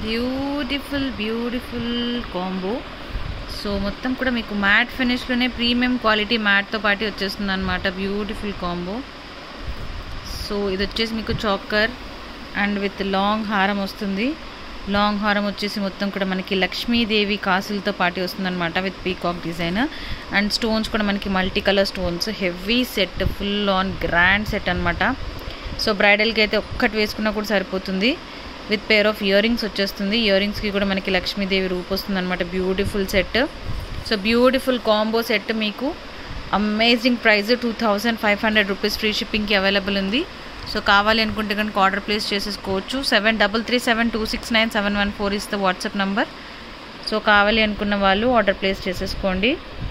beautiful beautiful combo so మొత్తం కూడా మీకు మ్యాట్ ఫినిష్లోనే ప్రీమియం క్వాలిటీ మ్యాట్తో పాటు వచ్చేస్తుంది అనమాట బ్యూటిఫుల్ కాంబో సో ఇది వచ్చేసి మీకు చాకర్ అండ్ విత్ లాంగ్ హారం వస్తుంది లాంగ్ హారం వచ్చేసి మొత్తం కూడా మనకి లక్ష్మీదేవి కాసులతో పాటు వస్తుందన్నమాట with peacock design and stones కూడా మనకి multi colour stones heavy set full on grand set అనమాట సో బ్రైడల్కి అయితే ఒక్కటి వేసుకున్నా కూడా సరిపోతుంది with pair of earrings వచ్చేస్తుంది ఇయర్ రింగ్స్కి కూడా మనకి లక్ష్మీదేవి రూప్ వస్తుంది అనమాట beautiful set so beautiful combo set మీకు amazing price two thousand five hundred rupees free షిప్పింగ్కి అవైలబుల్ ఉంది సో కావాలి అనుకుంటే కనుక ఆర్డర్ ప్లేస్ చేసేసుకోవచ్చు seven double three seven two six nine seven one four is the WhatsApp number so కావాలి అనుకున్న వాళ్ళు ఆర్డర్ ప్లేస్ చేసేసుకోండి